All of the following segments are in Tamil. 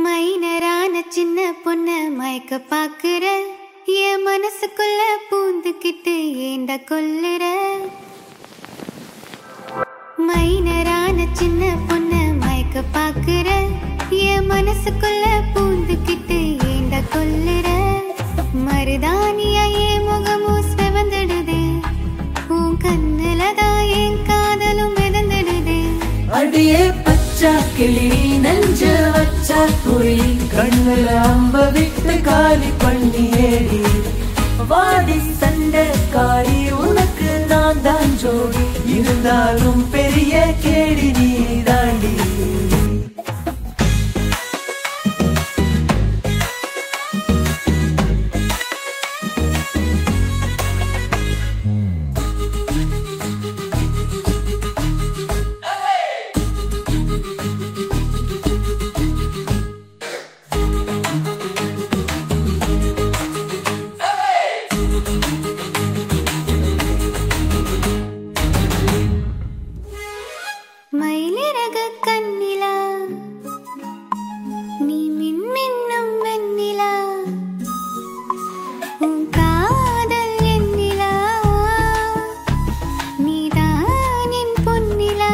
மைனரான சின்ன பொண்ண மயக்க பாக்குற என் மனசுக்குள்ள பூந்துக்கிட்டு ஏண்ட கொல்லுற மைனரான சின்ன பொண்ண மயக்க பாக்குற என் மனசுக்குள்ள பூந்துக்கிட்டு ஏண்ட கொல்லுற மருதானியா என் முகமும் செவந்துடுது உன் கண்ணுல தான் என் காதலும் மிதந்துடுது அடியே பச்சா கிளி நெஞ்ச வச்சா குழி கண்ணுல அம்ப விட்டு காலி பண்ணி ஏடி வாடி சண்டை காரி உனக்கு நான் தான் ஜோடி இருந்தாலும் பெரிய கேடி நீ தாண்டி மயிலிறகு கண்ணிலா நீ மின்மின்னும் வெண்ணிலா உன் காதல் எண்ணிலா நீதான் என் பொன்னிலா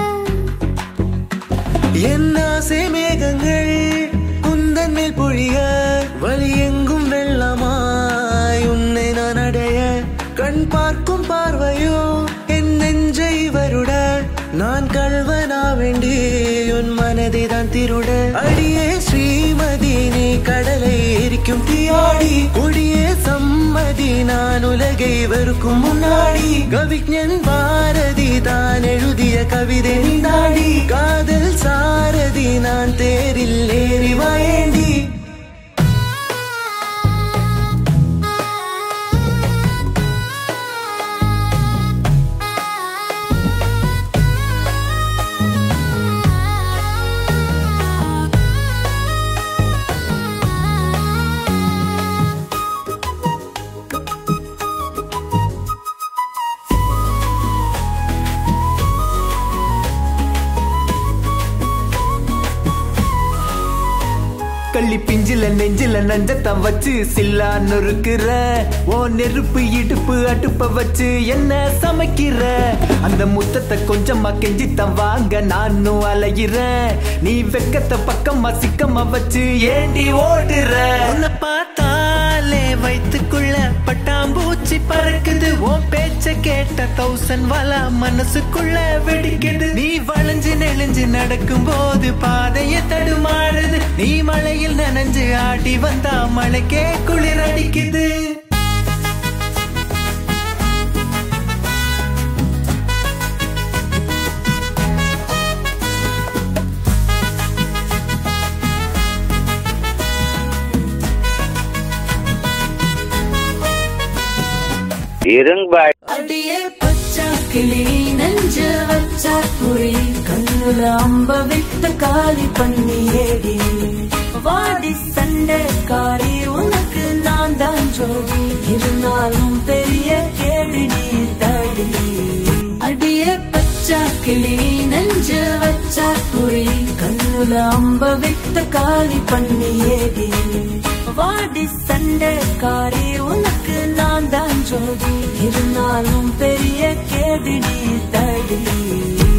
என் ஆசை மேகங்கள் குந்தன் மேல் பொழிய வழி எங்கும் வெள்ளமாய் உன்னை நான் அடைய கண் பார்க்கும் பார்வையோ என் நெஞ்சை வருட நான் கல்வனா வேண்டி உன் மனதை தான் திருட அடியே ஸ்ரீமதி நீ கடலை எரிக்கும் தீயாடி கொடியே சம்மதி நான் உலகை வெறுக்கும் முன்னாடி கவிஞன் பாரதி தான் எழுதிய கவிதை நீ நாடி காதல் சாரதி நான் தேரில் ஏறி வாயேண்டி கள்ளி பிஞ்சில நெஞ்சில நஞ்சத்த வச்சு சில்லா நொறுக்குற ஓ நெருப்பு இடுப்பு அடுப்ப வச்சு என்ன சமைக்கிற அந்த முத்தத்தை கொஞ்சமா கெஞ்சித்தான் வாங்க நானும் அலைகிறேன் நீ வெக்கத்தை பக்கமா சிக்கமா வச்சு ஏண்டி ஓடுற உன்னை பார்த்தாலே வயித்துக்குள்ள பட்டாம்பூச்சி பறக்குது உன் பேச்ச கேட்ட தௌசண்ட் வாலா மனசுக்குள்ள வெடிக்குது நீ வளைஞ்சு நெளிஞ்சு நடக்கும் போது பாதைய தடுமாறுது நீ மழையில் நனைஞ்சு ஆடி வந்தா மழைக்கே குளிர் அடிக்குது இருங்க அடியே பச்சா கிளி நெஞ்ச வச்சா குழி கண்ணுல அம்ப விட்டு காலி பண்ணி ஏடி வாடி சண்டை காரி உனக்கு நான் தான் ஜோடி இருந்தாலும் பெரிய கேடி நீ தாடி அடியே பச்சா கிளி நெஞ்ச வச்சா குழி கண்ணுல அம்ப விட்டு காலி பண்ணி ஏடி வாடி சண்டை காரி உனக்கு நான் தான் ஜோடி இருந்தாலும் பெரிய கேடி நீ தாடி